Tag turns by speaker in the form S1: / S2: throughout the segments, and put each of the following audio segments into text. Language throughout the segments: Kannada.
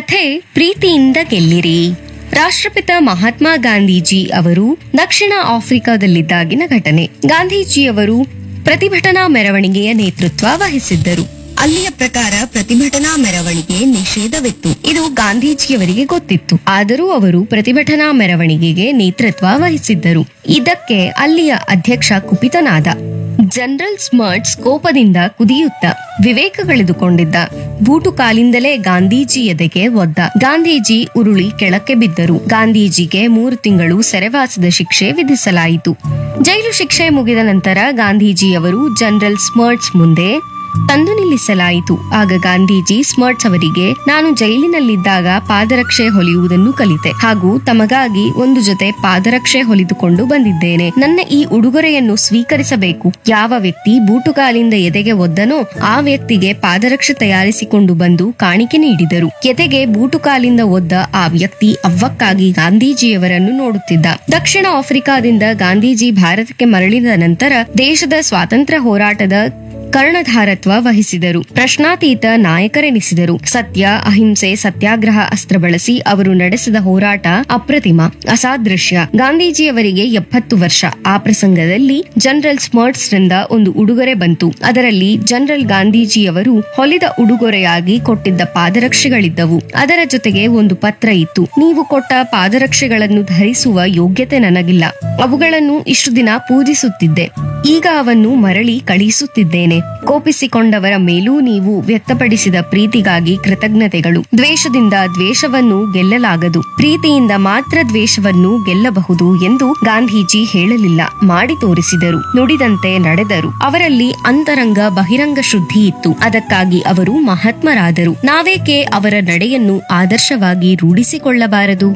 S1: ಕಥೆ ಪ್ರೀತಿಯಿಂದ ಗೆಲ್ಲಿರಿ ರಾಷ್ಟ್ರಪಿತ ಮಹಾತ್ಮ ಗಾಂಧೀಜಿ ಅವರು ದಕ್ಷಿಣ ಆಫ್ರಿಕಾದಲ್ಲಿದ್ದಾಗಿನ ಘಟನೆ ಗಾಂಧೀಜಿಯವರು ಪ್ರತಿಭಟನಾ ಮೆರವಣಿಗೆಯ ನೇತೃತ್ವ ವಹಿಸಿದ್ದರು ಅಲ್ಲಿಯ ಪ್ರಕಾರ ಪ್ರತಿಭಟನಾ ಮೆರವಣಿಗೆ ನಿಷೇಧವಿತ್ತು ಇದು ಗಾಂಧೀಜಿಯವರಿಗೆ ಗೊತ್ತಿತ್ತು ಆದರೂ ಅವರು ಪ್ರತಿಭಟನಾ ಮೆರವಣಿಗೆಗೆ ನೇತೃತ್ವ ವಹಿಸಿದ್ದರು ಇದಕ್ಕೆ ಅಲ್ಲಿಯ ಅಧ್ಯಕ್ಷ ಕುಪಿತನಾದ ಜನರಲ್ ಸ್ಮರ್ಟ್ಸ್ ಕೋಪದಿಂದ ಕುದಿಯುತ್ತ ವಿವೇಕ ಕಳೆದುಕೊಂಡಿದ್ದ ಬೂಟು ಕಾಲಿಂದಲೇ ಗಾಂಧೀಜಿ ಎದೆಗೆ ಒದ್ದ ಗಾಂಧೀಜಿ ಉರುಳಿ ಕೆಳಕ್ಕೆ ಬಿದ್ದರು ಗಾಂಧೀಜಿಗೆ ಮೂರು ತಿಂಗಳು ಸೆರೆವಾಸದ ಶಿಕ್ಷೆ ವಿಧಿಸಲಾಯಿತು ಜೈಲು ಶಿಕ್ಷೆ ಮುಗಿದ ನಂತರ ಗಾಂಧೀಜಿಯವರು ಜನರಲ್ ಸ್ಮರ್ಟ್ಸ್ ಮುಂದೆ ತಂದು ನಿಲ್ಲಿಸಲಾಯಿತು ಆಗ ಗಾಂಧೀಜಿ ಸ್ಮರ್ಟ್ಸ್ ಅವರಿಗೆ ನಾನು ಜೈಲಿನಲ್ಲಿದ್ದಾಗ ಪಾದರಕ್ಷೆ ಹೊಲಿಯುವುದನ್ನು ಕಲಿತೆ ಹಾಗೂ ತಮಗಾಗಿ ಒಂದು ಜೊತೆ ಪಾದರಕ್ಷೆ ಹೊಲಿದುಕೊಂಡು ಬಂದಿದ್ದೇನೆ ನನ್ನ ಈ ಉಡುಗೊರೆಯನ್ನು ಸ್ವೀಕರಿಸಬೇಕು ಯಾವ ವ್ಯಕ್ತಿ ಬೂಟುಗಾಲಿಂದ ಎದೆಗೆ ಒದ್ದನೋ ಆ ವ್ಯಕ್ತಿಗೆ ಪಾದರಕ್ಷೆ ತಯಾರಿಸಿಕೊಂಡು ಬಂದು ಕಾಣಿಕೆ ನೀಡಿದರು ಎದೆಗೆ ಬೂಟುಕಾಲಿಂದ ಒದ್ದ ಆ ವ್ಯಕ್ತಿ ಅವ್ವಕ್ಕಾಗಿ ಗಾಂಧೀಜಿಯವರನ್ನು ನೋಡುತ್ತಿದ್ದ ದಕ್ಷಿಣ ಆಫ್ರಿಕಾದಿಂದ ಗಾಂಧೀಜಿ ಭಾರತಕ್ಕೆ ಮರಳಿದ ನಂತರ ದೇಶದ ಸ್ವಾತಂತ್ರ್ಯ ಹೋರಾಟದ ಕರ್ಣಧಾರತ್ವ ವಹಿಸಿದರು ಪ್ರಶ್ನಾತೀತ ನಾಯಕರೆನಿಸಿದರು ಸತ್ಯ ಅಹಿಂಸೆ ಸತ್ಯಾಗ್ರಹ ಅಸ್ತ್ರ ಬಳಸಿ ಅವರು ನಡೆಸಿದ ಹೋರಾಟ ಅಪ್ರತಿಮ ಅಸಾದೃಶ್ಯ ಗಾಂಧೀಜಿಯವರಿಗೆ ಎಪ್ಪತ್ತು ವರ್ಷ ಆ ಪ್ರಸಂಗದಲ್ಲಿ ಜನರಲ್ ಸ್ಮರ್ಟ್ಸ್ ರಿಂದ ಒಂದು ಉಡುಗೊರೆ ಬಂತು ಅದರಲ್ಲಿ ಜನರಲ್ ಗಾಂಧೀಜಿಯವರು ಹೊಲಿದ ಉಡುಗೊರೆಯಾಗಿ ಕೊಟ್ಟಿದ್ದ ಪಾದರಕ್ಷೆಗಳಿದ್ದವು ಅದರ ಜೊತೆಗೆ ಒಂದು ಪತ್ರ ಇತ್ತು ನೀವು ಕೊಟ್ಟ ಪಾದರಕ್ಷೆಗಳನ್ನು ಧರಿಸುವ ಯೋಗ್ಯತೆ ನನಗಿಲ್ಲ ಅವುಗಳನ್ನು ಇಷ್ಟು ದಿನ ಪೂಜಿಸುತ್ತಿದ್ದೆ ಈಗ ಅವನ್ನು ಮರಳಿ ಕಳುಹಿಸುತ್ತಿದ್ದೇನೆ ಕೋಪಿಸಿಕೊಂಡವರ ಮೇಲೂ ನೀವು ವ್ಯಕ್ತಪಡಿಸಿದ ಪ್ರೀತಿಗಾಗಿ ಕೃತಜ್ಞತೆಗಳು ದ್ವೇಷದಿಂದ ದ್ವೇಷವನ್ನು ಗೆಲ್ಲಲಾಗದು ಪ್ರೀತಿಯಿಂದ ಮಾತ್ರ ದ್ವೇಷವನ್ನು ಗೆಲ್ಲಬಹುದು ಎಂದು ಗಾಂಧೀಜಿ ಹೇಳಲಿಲ್ಲ ಮಾಡಿ ತೋರಿಸಿದರು ನುಡಿದಂತೆ ನಡೆದರು ಅವರಲ್ಲಿ ಅಂತರಂಗ ಬಹಿರಂಗ ಶುದ್ಧಿ ಇತ್ತು ಅದಕ್ಕಾಗಿ ಅವರು ಮಹಾತ್ಮರಾದರು ನಾವೇಕೆ ಅವರ ನಡೆಯನ್ನು ಆದರ್ಶವಾಗಿ ರೂಢಿಸಿಕೊಳ್ಳಬಾರದು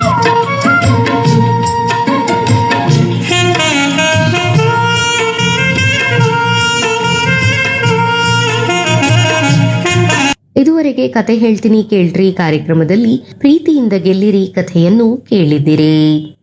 S1: ಇದುವರೆಗೆ ಕತೆ ಹೇಳ್ತೀನಿ ಕೇಳ್ರಿ ಕಾರ್ಯಕ್ರಮದಲ್ಲಿ ಪ್ರೀತಿಯಿಂದ ಗೆಲ್ಲಿರಿ ಕಥೆಯನ್ನು ಕೇಳಿದಿರಿ